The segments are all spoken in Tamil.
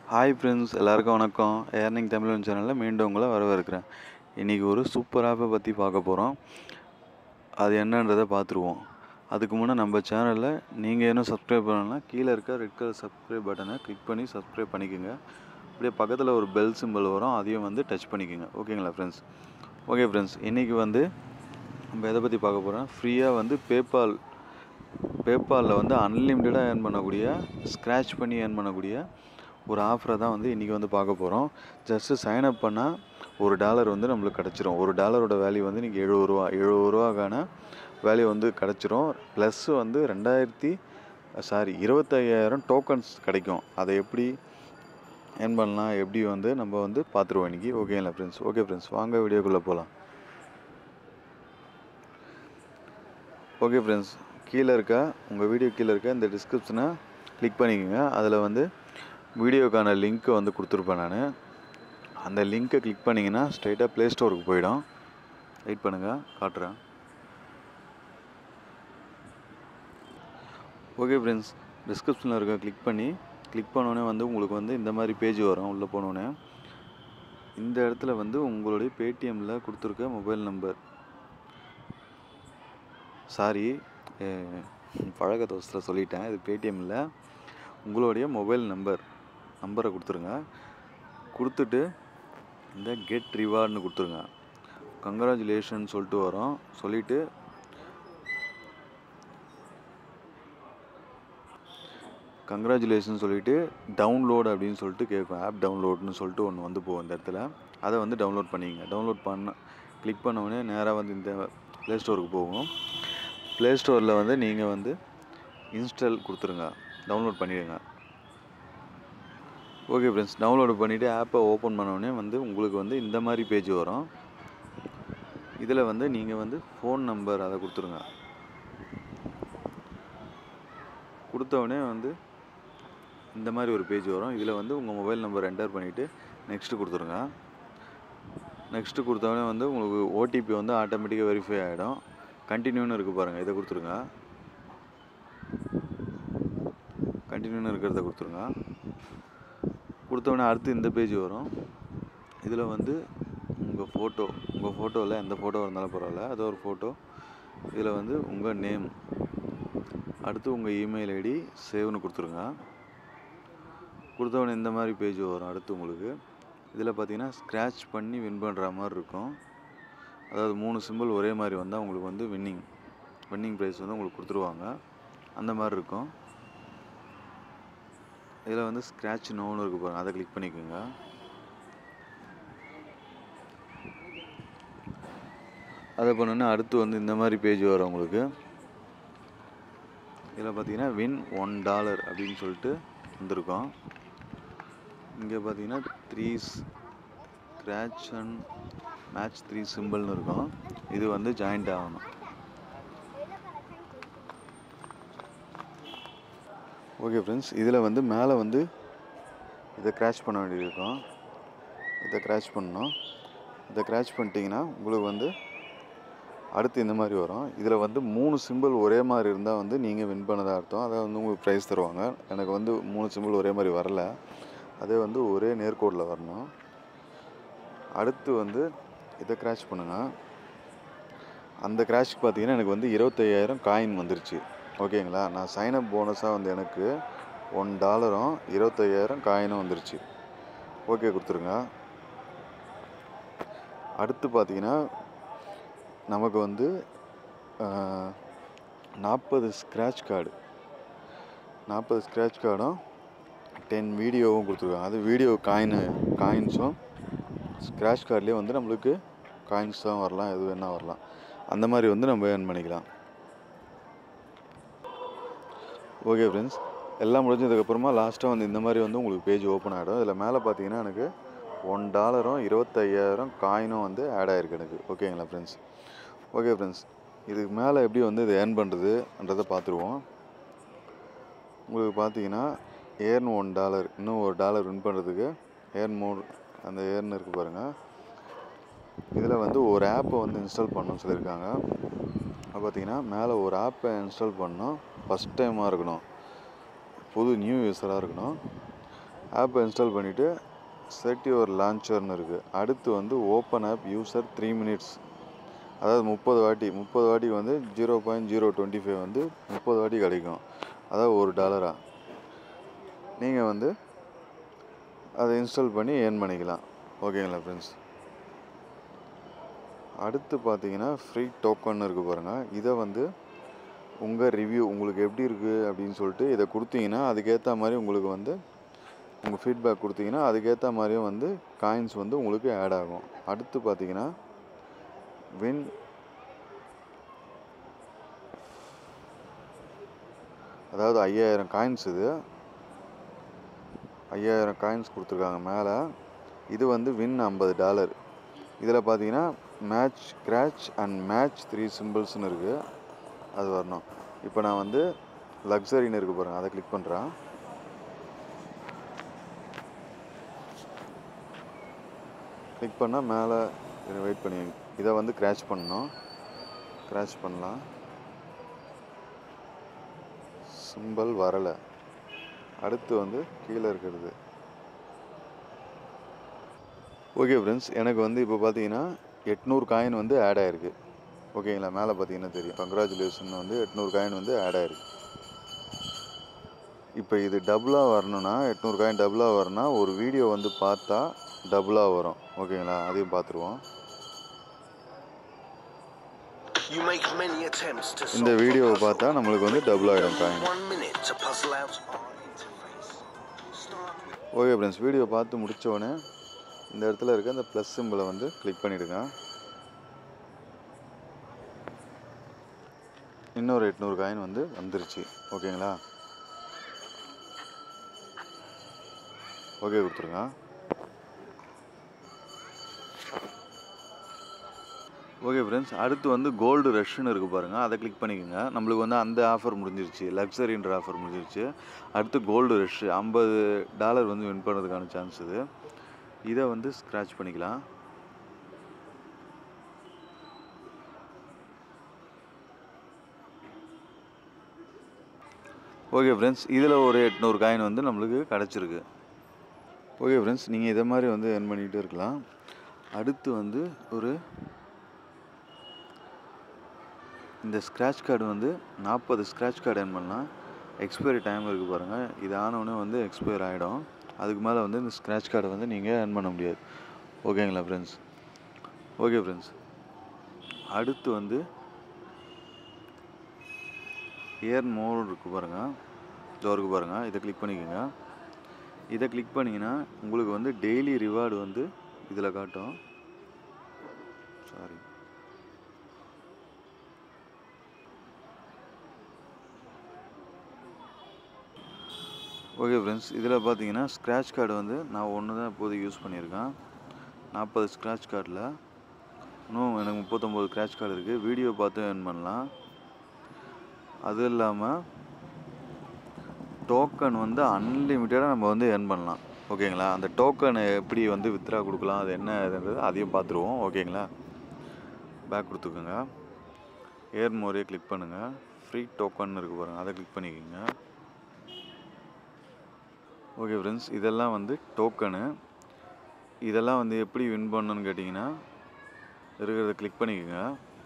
ஹாய் ஃப்ரெண்ட்ஸ் எல்லாருக்கும் வணக்கம் ஏர்னிங் தமிழன் சேனலில் மீண்டும் உங்களை வரவேற்கிறேன் இன்றைக்கி ஒரு சூப்பர் ஆப்பை பற்றி பார்க்க போகிறோம் அது என்னன்றதை பார்த்துருவோம் அதுக்கு முன்னே நம்ம சேனலில் நீங்கள் இன்னும் சப்ஸ்கிரைப் பண்ணலன்னா கீழே இருக்க ரெட் கலர் சப்ஸ்கிரைப் பட்டனை கிளிக் பண்ணி சப்ஸ்கிரைப் பண்ணிக்கோங்க அப்படியே பக்கத்தில் ஒரு பெல் சிம்பிள் வரும் அதையும் வந்து டச் பண்ணிக்கோங்க ஓகேங்களா ஃப்ரெண்ட்ஸ் ஓகே ஃப்ரெண்ட்ஸ் இன்றைக்கி வந்து நம்ம எதை பற்றி பார்க்க போகிறோம் ஃப்ரீயாக வந்து பேபால் பேபாலில் வந்து அன்லிமிட்டடாக ஏர்ன் பண்ணக்கூடிய ஸ்க்ராட்ச் பண்ணி ஏர்ன் பண்ணக்கூடிய ஒரு ஆஃபரை தான் வந்து இன்றைக்கி வந்து பார்க்க போகிறோம் ஜஸ்ட்டு சைன் அப் பண்ணால் ஒரு டாலர் வந்து நம்மளுக்கு கிடச்சிரும் ஒரு டாலரோட வேல்யூ வந்து இன்றைக்கி எழுபது ரூபா எழுபது ரூபாக்கான வேல்யூ வந்து கிடச்சிரும் ப்ளஸ் வந்து ரெண்டாயிரத்தி சாரி இருபத்தையாயிரம் டோக்கன்ஸ் கிடைக்கும் அதை எப்படி ஏர்ன் பண்ணலாம் எப்படி வந்து நம்ம வந்து பார்த்துருவோம் இன்றைக்கி ஓகேங்களா ஃப்ரெண்ட்ஸ் ஓகே ஃப்ரெண்ட்ஸ் வாங்க வீடியோக்குள்ளே போகலாம் ஓகே ஃப்ரெண்ட்ஸ் கீழே இருக்க உங்கள் வீடியோ கீழே இருக்க இந்த டிஸ்கிரிப்ஷனை கிளிக் பண்ணிக்கோங்க அதில் வந்து வீடியோக்கான லிங்க்கை வந்து கொடுத்துருப்பேன் நான் அந்த லிங்க்கை கிளிக் பண்ணிங்கன்னா ஸ்ட்ரைட்டாக ப்ளே ஸ்டோருக்கு போயிடும் வெயிட் பண்ணுங்கள் காட்டுறேன் ஓகே ஃப்ரெண்ட்ஸ் டிஸ்கிரிப்ஷனில் இருக்க கிளிக் பண்ணி கிளிக் பண்ணோன்னே வந்து உங்களுக்கு வந்து இந்த மாதிரி பேஜ் வரும் உள்ளே போனோடனே இந்த இடத்துல வந்து உங்களுடைய பேடிஎம்மில் கொடுத்துருக்க மொபைல் நம்பர் சாரி பழக தோசத்தில் சொல்லிட்டேன் இது பேடிஎம்மில் உங்களுடைய மொபைல் நம்பர் நம்பரை கொடுத்துருங்க கொடுத்துட்டு இந்த கெட் ரிவார்ட்னு கொடுத்துருங்க கங்க்ராச்சுலேஷன் சொல்லிட்டு வரோம் சொல்லிவிட்டு கங்க்ராச்சுலேஷன் சொல்லிவிட்டு டவுன்லோட் அப்படின்னு சொல்லிட்டு கேட்கும் ஆப் டவுன்லோட்னு சொல்லிட்டு ஒன்று வந்து போகும் இந்த இடத்துல அதை வந்து டவுன்லோட் பண்ணிக்கங்க டவுன்லோட் பண்ண கிளிக் பண்ண உடனே நேராக வந்து இந்த ப்ளே ஸ்டோருக்கு போகும் ப்ளே ஸ்டோரில் வந்து நீங்கள் வந்து இன்ஸ்டால் கொடுத்துருங்க டவுன்லோட் பண்ணிடுங்க ஓகே ஃப்ரெண்ட்ஸ் டவுன்லோடு பண்ணிவிட்டு ஆப்பை ஓப்பன் பண்ணோடனே வந்து உங்களுக்கு வந்து இந்த மாதிரி பேஜ் வரும் இதில் வந்து நீங்கள் வந்து ஃபோன் நம்பர் அதை கொடுத்துருங்க கொடுத்தவுடனே வந்து இந்த மாதிரி ஒரு பேஜ் வரும் இதில் வந்து உங்கள் மொபைல் நம்பர் என்டர் பண்ணிவிட்டு நெக்ஸ்ட்டு கொடுத்துருங்க நெக்ஸ்ட்டு கொடுத்தோடனே வந்து உங்களுக்கு ஓடிபி வந்து ஆட்டோமேட்டிக்காக வெரிஃபை ஆகிடும் கண்டினியூன்னு இருக்குது பாருங்கள் இதை கொடுத்துருங்க கண்டினியூன்னு இருக்கிறத கொடுத்துருங்க கொடுத்தோடனே அடுத்து இந்த பேஜ் வரும் இதில் வந்து உங்கள் ஃபோட்டோ உங்கள் ஃபோட்டோவில் எந்த ஃபோட்டோ இருந்தாலும் பரவாயில்ல அது ஒரு ஃபோட்டோ இதில் வந்து உங்கள் நேம் அடுத்து உங்கள் இமெயில் ஐடி சேவ்னு கொடுத்துருங்க கொடுத்தவொடனே இந்த மாதிரி பேஜ் வரும் அடுத்து உங்களுக்கு இதில் பார்த்தீங்கன்னா ஸ்க்ராட்ச் பண்ணி வின் பண்ணுற மாதிரி இருக்கும் அதாவது மூணு சிம்பிள் ஒரே மாதிரி வந்தால் உங்களுக்கு வந்து வின்னிங் வின்னிங் ப்ரைஸ் வந்து உங்களுக்கு கொடுத்துருவாங்க அந்த மாதிரி இருக்கும் இதில் வந்து ஸ்க்ராட்ச் நோன்னு இருக்கு பாருங்க அதை கிளிக் பண்ணிக்கோங்க அதை பண்ணோன்னா அடுத்து வந்து இந்த மாதிரி பேஜ் வரும் உங்களுக்கு இதில் பார்த்தீங்கன்னா வின் ஒன் டாலர் அப்படின்னு சொல்லிட்டு வந்திருக்கோம் இங்கே பார்த்தீங்கன்னா three scratch and match three சிம்பிள்னு இருக்கும் இது வந்து ஜாயிண்ட் ஆகணும் ஓகே ஃப்ரெண்ட்ஸ் இதில் வந்து மேலே வந்து இதை கிராச் பண்ண வேண்டியது இருக்கும் இதை கிராச் பண்ணணும் இதை கிராச் பண்ணிட்டீங்கன்னா உங்களுக்கு வந்து அடுத்து இந்த மாதிரி வரும் இதில் வந்து மூணு சிம்பிள் ஒரே மாதிரி இருந்தால் வந்து நீங்கள் வின் பண்ணதாக அர்த்தம் அதை வந்து உங்களுக்கு ப்ரைஸ் தருவாங்க எனக்கு வந்து மூணு சிம்பிள் ஒரே மாதிரி வரல அதே வந்து ஒரே நேர்கோடில் வரணும் அடுத்து வந்து இதை கிராஷ் பண்ணுங்கள் அந்த கிராஷ்க்கு பார்த்தீங்கன்னா எனக்கு வந்து இருபத்தையாயிரம் காயின் வந்துருச்சு ஓகேங்களா நான் சைனப் போனஸாக வந்து எனக்கு ஒன் டாலரும் இருபத்தையாயிரம் காயினும் வந்துருச்சு ஓகே கொடுத்துருங்க அடுத்து பார்த்தீங்கன்னா நமக்கு வந்து நாற்பது ஸ்க்ராட்ச் கார்டு நாற்பது ஸ்க்ராட்ச் கார்டும் டென் வீடியோவும் கொடுத்துருக்காங்க அது வீடியோ காயின் காயின்ஸும் ஸ்க்ராட்ச் கார்ட்லேயே வந்து நம்மளுக்கு காயின்ஸ் தான் வரலாம் எது வேணால் வரலாம் அந்த மாதிரி வந்து நம்ம ஏர்ன் பண்ணிக்கலாம் ஓகே ஃப்ரெண்ட்ஸ் எல்லாம் முடிஞ்சதுக்கப்புறமா லாஸ்ட்டாக வந்து இந்த மாதிரி வந்து உங்களுக்கு பேஜ் ஓப்பன் ஆகிடும் இதில் மேலே பார்த்தீங்கன்னா எனக்கு ஒன் டாலரும் இருபத்தையாயிரம் காயினும் வந்து ஆட் ஆகிருக்கு எனக்கு ஓகேங்களா ஃப்ரெண்ட்ஸ் ஓகே ஃப்ரெண்ட்ஸ் இதுக்கு மேலே எப்படி வந்து இதை ஏர்ன் பண்ணுறதுன்றதை பார்த்துருவோம் உங்களுக்கு பார்த்தீங்கன்னா ஏர்ன் ஒன் டாலர் இன்னும் ஒரு டாலர் வின் பண்ணுறதுக்கு ஏர்ன் மோட் அந்த ஏர்ன் இருக்குது பாருங்கள் இதில் வந்து ஒரு ஆப்பை வந்து இன்ஸ்டால் பண்ணணும்னு சொல்லியிருக்காங்க அது பார்த்தீங்கன்னா மேலே ஒரு ஆப்பை இன்ஸ்டால் பண்ணோம் ஃபஸ்ட் டைமாக இருக்கணும் புது நியூ யூஸராக இருக்கணும் ஆப்பை இன்ஸ்டால் பண்ணிவிட்டு செட் யுவர் லான்ச்சர்னு இருக்குது அடுத்து வந்து open app user three minutes அதாவது முப்பது வாட்டி முப்பது வாட்டி வந்து zero point zero twenty five வந்து முப்பது வாட்டி கிடைக்கும் அதாவது ஒரு டாலராக நீங்கள் வந்து அதை இன்ஸ்டால் பண்ணி ஏர்ன் பண்ணிக்கலாம் ஓகேங்களா ஃப்ரெண்ட்ஸ் அடுத்து பார்த்தீங்கன்னா ஃப்ரீ டோக்கன் இருக்குது பாருங்கள் இதை வந்து உங்கள் ரிவ்யூ உங்களுக்கு எப்படி இருக்குது அப்படின்னு சொல்லிட்டு இதை கொடுத்தீங்கன்னா அதுக்கேற்ற மாதிரி உங்களுக்கு வந்து உங்கள் ஃபீட்பேக் கொடுத்தீங்கன்னா அதுக்கேற்ற மாதிரியும் வந்து காயின்ஸ் வந்து உங்களுக்கு ஆட் ஆகும் அடுத்து பார்த்தீங்கன்னா வின் அதாவது ஐயாயிரம் காயின்ஸ் இது ஐயாயிரம் காயின்ஸ் கொடுத்துருக்காங்க மேலே இது வந்து வின் ஐம்பது டாலர் இதில் பார்த்தீங்கன்னா match scratch and match three சிம்பிள்ஸ்னு இருக்குது அது வரணும் இப்போ நான் வந்து லக்ஸரின்னு இருக்கு பாருங்கள் அதை கிளிக் பண்ணுறேன் கிளிக் பண்ணால் மேலே வெயிட் பண்ணி இதை வந்து கிராச் பண்ணணும் கிராச் பண்ணலாம் சிம்பிள் வரலை அடுத்து வந்து கீழே இருக்கிறது ஓகே ஃப்ரெண்ட்ஸ் எனக்கு வந்து இப்போ பார்த்தீங்கன்னா எட்நூறு காயின் வந்து ஆட் ஆயிருக்கு ஓகேங்களா மேலே பார்த்தீங்கன்னா தெரியும் கங்க்ராச்சுலேஷன் வந்து எட்நூறு காயின் வந்து ஆட் ஆயிருக்கு இப்போ இது டபுளாக வரணும்னா எட்நூறு காயின் டபுளாக வரணும்னா ஒரு வீடியோ வந்து பார்த்தா டபுளாக வரும் ஓகேங்களா அதையும் பார்த்துருவோம் You make many attempts to இந்த solve a வீடியோவை puzzle. பார்த்தா நம்மளுக்கு வந்து டபுள் ஆகிடும் coin One minute to puzzle out our interface. Start with okay friends video பார்த்து முடிச்ச உடனே இந்த இடத்துல இருக்க அந்த ப்ளஸ் சிம்பிளை வந்து கிளிக் பண்ணிவிடுங்க இன்னொரு எட்நூறு காயின் வந்து வந்துருச்சு ஓகேங்களா ஓகே கொடுத்துருங்க ஓகே ஃப்ரெண்ட்ஸ் அடுத்து வந்து கோல்டு ரஷ்னு இருக்குது பாருங்கள் அதை கிளிக் பண்ணிக்கோங்க நம்மளுக்கு வந்து அந்த ஆஃபர் முடிஞ்சிருச்சு லக்ஸரின்ற ஆஃபர் முடிஞ்சிருச்சு அடுத்து கோல்டு ரஷ் ஐம்பது டாலர் வந்து வின் பண்ணுறதுக்கான சான்ஸ் இது இதை வந்து ஸ்க்ராட்ச் பண்ணிக்கலாம் ஓகே ஃப்ரெண்ட்ஸ் இதில் ஒரு எட்நூறு காயின் வந்து நம்மளுக்கு கிடச்சிருக்கு ஓகே ஃப்ரெண்ட்ஸ் நீங்கள் இதை மாதிரி வந்து earn பண்ணிகிட்டே இருக்கலாம் அடுத்து வந்து ஒரு இந்த ஸ்க்ராட்ச் கார்டு வந்து நாற்பது ஸ்க்ராட்ச் கார்டு earn பண்ணலாம் எக்ஸ்பைரி டைம் இருக்குது பாருங்கள் இது ஆனவுடனே வந்து எக்ஸ்பயர் ஆகிடும் அதுக்கு மேலே வந்து இந்த ஸ்க்ராட்ச் கார்டை வந்து நீங்கள் earn பண்ண முடியாது ஓகேங்களா ஃப்ரெண்ட்ஸ் ஓகே ஃப்ரெண்ட்ஸ் அடுத்து வந்து ஏர் மோர் இருக்குது பாருங்கள் இதோ இருக்கு பாருங்கள் இதை கிளிக் பண்ணிக்கோங்க இதை கிளிக் பண்ணிங்கன்னா உங்களுக்கு வந்து டெய்லி ரிவார்டு வந்து இதில் காட்டும் சாரி ஓகே ஃப்ரெண்ட்ஸ் இதில் பார்த்தீங்கன்னா ஸ்க்ராட்ச் கார்டு வந்து நான் ஒன்று தான் இப்போதைக்கு யூஸ் பண்ணியிருக்கேன் நாற்பது ஸ்க்ராட்ச் கார்டில் இன்னும் எனக்கு முப்பத்தொம்போது ஸ்க்ராட்ச் கார்டு இருக்குது வீடியோ பார்த்து earn பண்ணலாம் அது இல்லாமல் டோக்கன் வந்து அன்லிமிட்டடாக நம்ம வந்து earn பண்ணலாம் ஓகேங்களா அந்த டோக்கன் எப்படி வந்து வித்ரா கொடுக்கலாம் அது என்ன இதுன்றது அதையும் பார்த்துருவோம் ஓகேங்களா பேக் கொடுத்துக்கோங்க ஏர் மோரே கிளிக் பண்ணுங்கள் ஃப்ரீ டோக்கன் இருக்குது பாருங்கள் அதை கிளிக் பண்ணிக்கோங்க ஓகே ஃப்ரெண்ட்ஸ் இதெல்லாம் வந்து டோக்கனு இதெல்லாம் வந்து எப்படி வின் பண்ணணும்னு கேட்டிங்கன்னா இருக்கிறத கிளிக் பண்ணிக்கோங்க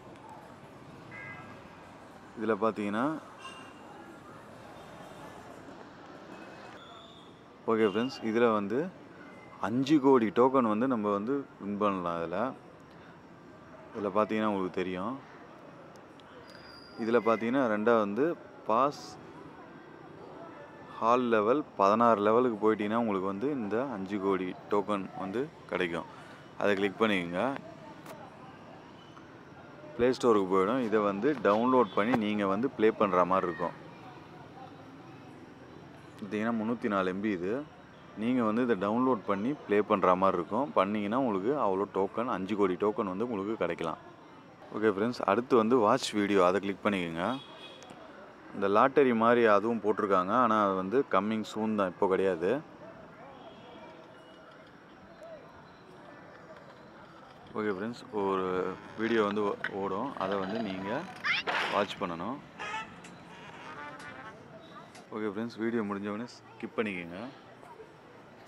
இதில் பார்த்தீங்கன்னா ஓகே ஃப்ரெண்ட்ஸ் இதில் வந்து அஞ்சு கோடி டோக்கன் வந்து நம்ம வந்து வின் பண்ணலாம் இதில் இதில் பார்த்தீங்கன்னா உங்களுக்கு தெரியும் இதில் பார்த்தீங்கன்னா ரெண்டாவது வந்து பாஸ் ஹால் லெவல் பதினாறு லெவலுக்கு போயிட்டீங்கன்னா உங்களுக்கு வந்து இந்த அஞ்சு கோடி டோக்கன் வந்து கிடைக்கும் அதை கிளிக் பண்ணிக்கோங்க ப்ளே ஸ்டோருக்கு போயிடும் இதை வந்து டவுன்லோட் பண்ணி நீங்கள் வந்து ப்ளே பண்ணுற மாதிரி இருக்கும் பார்த்தீங்கன்னா முந்நூற்றி நாலு எம்பி இது நீங்கள் வந்து இதை டவுன்லோட் பண்ணி ப்ளே பண்ணுற மாதிரி இருக்கும் பண்ணிங்கன்னா உங்களுக்கு அவ்வளோ டோக்கன் அஞ்சு கோடி டோக்கன் வந்து உங்களுக்கு கிடைக்கலாம் ஓகே ஃப்ரெண்ட்ஸ் அடுத்து வந்து வாட்ச் வீடியோ அதை கிளிக் பண்ணிக்கோங்க இந்த லாட்டரி மாதிரி அதுவும் போட்டிருக்காங்க ஆனால் அது வந்து கம்மிங் சூன் தான் இப்போ கிடையாது ஓகே ஃப்ரெண்ட்ஸ் ஒரு வீடியோ வந்து ஓ- ஓடும் அதை வந்து நீங்கள் வாட்ச் பண்ணணும் ஓகே ஃப்ரெண்ட்ஸ் வீடியோ முடிஞ்சவொடனே ஸ்கிப் பண்ணிக்கோங்க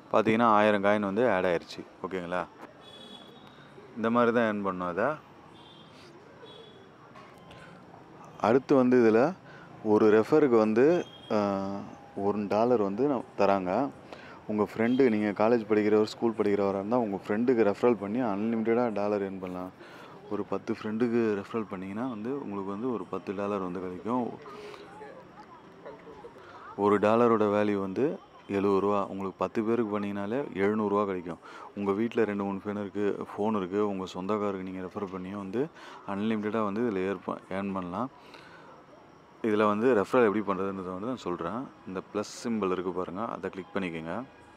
பார்த்தீங்கன்னா ஆயிரம் காயின் வந்து ஆட் ஆயிருச்சு ஓகேங்களா இந்த மாதிரி தான் ஏர்ன் பண்ணோம் அதை அடுத்து வந்து இதில் ஒரு ரெஃபருக்கு வந்து ஒரு டாலர் வந்து நம்- தராங்க உங்கள் ஃப்ரெண்டு நீங்கள் காலேஜ் படிக்கிறவர் ஸ்கூல் படிக்கிறவராக இருந்தால் உங்கள் ஃப்ரெண்டுக்கு ரெஃபரல் பண்ணி அன்லிமிட்டடாக டாலர் ஏர்ன் பண்ணலாம் ஒரு பத்து ஃப்ரெண்டுக்கு ரெஃபரல் பண்ணிங்கன்னா வந்து உங்களுக்கு வந்து ஒரு பத்து டாலர் வந்து கிடைக்கும் ஒரு டாலரோட வேல்யூ வந்து எழுபது ரூபா உங்களுக்கு பத்து பேருக்கு பண்ணிங்கனாலே எழுநூறுவா கிடைக்கும் உங்கள் வீட்டில் ரெண்டு மூணு ஃபேன் இருக்குது ஃபோன் இருக்குது உங்கள் சொந்தக்காருக்கு நீங்கள் ரெஃபர் பண்ணியும் வந்து அன்லிமிட்டடாக வந்து இதில் ஏற்ப ஏர்ன் பண்ணலாம் இதில் வந்து ரெஃபரல் எப்படி பண்ணுறதுன்றதை வந்து நான் சொல்கிறேன் இந்த ப்ளஸ் சிம்பிள் இருக்குது பாருங்கள் அதை கிளிக் பண்ணிக்கோங்க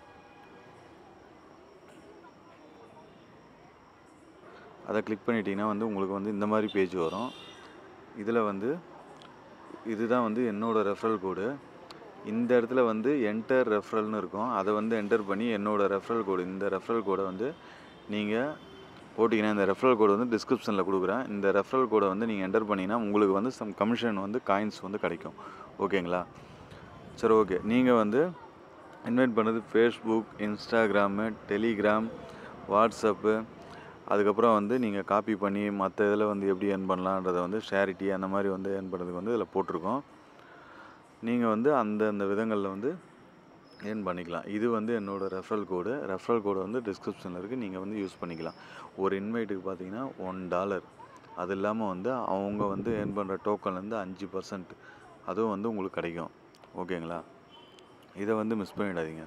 அதை கிளிக் பண்ணிட்டீங்கன்னா வந்து உங்களுக்கு வந்து இந்த மாதிரி பேஜ் வரும் இதில் வந்து இதுதான் வந்து என்னோடய ரெஃபரல் கோடு இந்த இடத்துல வந்து என்டர் ரெஃபரல்னு இருக்கும் அதை வந்து என்டர் பண்ணி என்னோடய ரெஃபரல் கோடு இந்த ரெஃபரல் கோடை வந்து நீங்கள் போட்டிங்கன்னா இந்த ரெஃபரல் கோடு வந்து டிஸ்கிரிப்ஷனில் கொடுக்குறேன் இந்த ரெஃபரல் கோடை வந்து நீங்கள் என்டர் பண்ணிங்கன்னா உங்களுக்கு வந்து சம் கமிஷன் வந்து காயின்ஸ் வந்து கிடைக்கும் ஓகேங்களா சரி ஓகே நீங்கள் வந்து இன்வைட் பண்ணது ஃபேஸ்புக் இன்ஸ்டாகிராமு டெலிகிராம் வாட்ஸ்அப்பு அதுக்கப்புறம் வந்து நீங்கள் காப்பி பண்ணி மற்ற இதில் வந்து எப்படி ஏர்ன் பண்ணலான்றதை வந்து ஷேரிட்டி அந்த மாதிரி வந்து ஏர்ன் பண்ணுறதுக்கு வந்து இதில் போட்டிருக்கோம் நீங்கள் வந்து அந்தந்த விதங்களில் வந்து ஏர்ன் பண்ணிக்கலாம் இது வந்து என்னோடய ரெஃபரல் கோடு ரெஃபரல் கோடு வந்து டிஸ்கிரிப்ஷனில் இருக்குது நீங்கள் வந்து யூஸ் பண்ணிக்கலாம் ஒரு இன்வைட்டுக்கு பார்த்தீங்கன்னா ஒன் டாலர் அது இல்லாமல் வந்து அவங்க வந்து ஏர்ன் பண்ணுற டோக்கன்லேருந்து அஞ்சு பர்சன்ட் அதுவும் வந்து உங்களுக்கு கிடைக்கும் ஓகேங்களா இதை வந்து மிஸ் பண்ணிடாதீங்க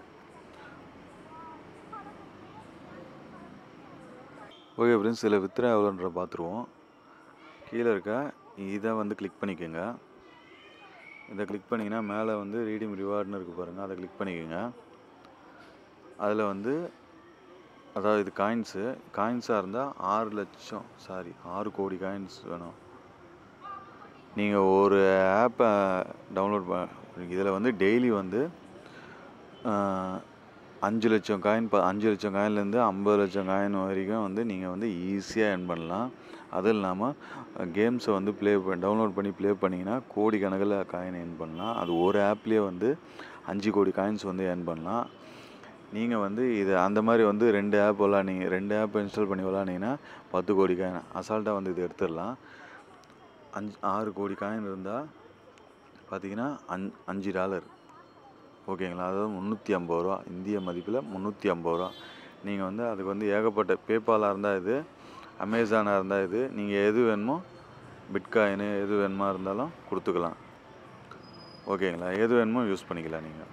ஓகே ஃப்ரெண்ட்ஸ் இதில் வித்ரா எவ்வளோன்ற பார்த்துருவோம் கீழே இருக்க இதை வந்து கிளிக் பண்ணிக்கோங்க இதை கிளிக் பண்ணிங்கன்னா மேலே வந்து ரீடிங் ரிவார்ட்னு இருக்குது பாருங்கள் அதை கிளிக் பண்ணிக்கோங்க அதில் வந்து அதாவது இது காயின்ஸு காயின்ஸாக இருந்தால் ஆறு லட்சம் சாரி ஆறு கோடி காயின்ஸ் வேணும் நீங்கள் ஒரு ஆப்பை டவுன்லோட் ப இதில் வந்து டெய்லி வந்து ஆஹ், அஞ்சு லட்சம் காயின் ப அஞ்சு லட்சம் காயின்லேருந்து ஐம்பது லட்சம் காயின் வரைக்கும் வந்து நீங்கள் வந்து ஈஸியாக ஏர்ன் பண்ணலாம் அதுவும் இல்லாமல் கேம்ஸை வந்து ப்ளே டவுன்லோட் பண்ணி ப்ளே பண்ணிங்கன்னா கோடி கணக்கில் காயின் ஏர்ன் பண்ணலாம் அது ஒரு ஆப்லேயே வந்து அஞ்சு கோடி காயின்ஸ் வந்து ஏர்ன் பண்ணலாம் நீங்கள் வந்து இது அந்த மாதிரி வந்து ரெண்டு ஆப் விளாட்னீங்க ரெண்டு ஆப் இன்ஸ்டால் பண்ணி விளாட்னீங்கன்னா பத்து கோடி காயின் அசால்ட்டாக வந்து இது எடுத்துடலாம் அஞ்சு ஆறு கோடி காயின் இருந்தால் பார்த்தீங்கன்னா அஞ் அஞ்சு டாலர் ஓகேங்களா அதாவது முந்நூற்றி ஐம்பது ரூபா இந்திய மதிப்பில் முந்நூற்றி ஐம்பது ரூபா நீங்கள் வந்து அதுக்கு வந்து ஏகப்பட்ட பேபாலாக இருந்தால் இது அமேசானாக இருந்தால் இது நீங்கள் எது வேணுமோ பிட்காயினு எது வேணுமா இருந்தாலும் கொடுத்துக்கலாம் ஓகேங்களா எது வேணுமோ யூஸ் பண்ணிக்கலாம் நீங்கள்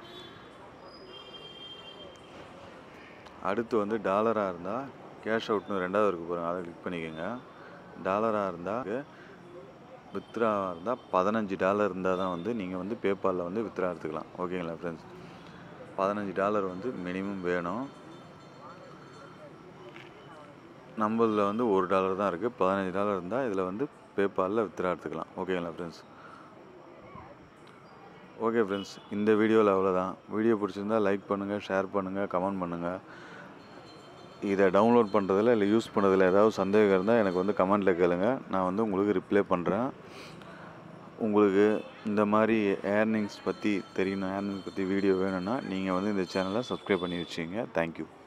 அடுத்து வந்து டாலராக இருந்தால் கேஷ் அவுட்னு ரெண்டாவது இருக்கு பாருங்க அதை கிளிக் பண்ணிக்கோங்க டாலராக இருந்தால் வித்ராவாக இருந்தால் பதினஞ்சு டாலர் இருந்தால் தான் வந்து நீங்கள் வந்து பேபாலில் வந்து வித்ரா எடுத்துக்கலாம் ஓகேங்களா ஃப்ரெண்ட்ஸ் பதினஞ்சு டாலர் வந்து மினிமம் வேணும் நம்மளில் வந்து ஒரு டாலர் தான் இருக்குது பதினஞ்சு டாலர் இருந்தால் இதில் வந்து பேபாலில் வித்ரா எடுத்துக்கலாம் ஓகேங்களா ஃப்ரெண்ட்ஸ் ஓகே ஃப்ரெண்ட்ஸ் இந்த வீடியோவில் அவ்வளோதான் வீடியோ பிடிச்சிருந்தா லைக் பண்ணுங்கள் ஷேர் பண்ணுங்கள் கமெண்ட் பண்ணுங்கள் இதை டவுன்லோட் பண்ணுறதுல இல்லை யூஸ் பண்ணுறதுல ஏதாவது சந்தேகம் இருந்தால் எனக்கு வந்து கமெண்ட்டில் கேளுங்க நான் வந்து உங்களுக்கு ரிப்ளை பண்ணுறேன் உங்களுக்கு இந்த மாதிரி ஏர்னிங்ஸ் பற்றி தெரியணும் ஏர்னிங்ஸ் பற்றி வீடியோ வேணும்னா நீங்கள் வந்து இந்த சேனலை சப்ஸ்கிரைப் பண்ணி வச்சுங்க தேங்க்யூ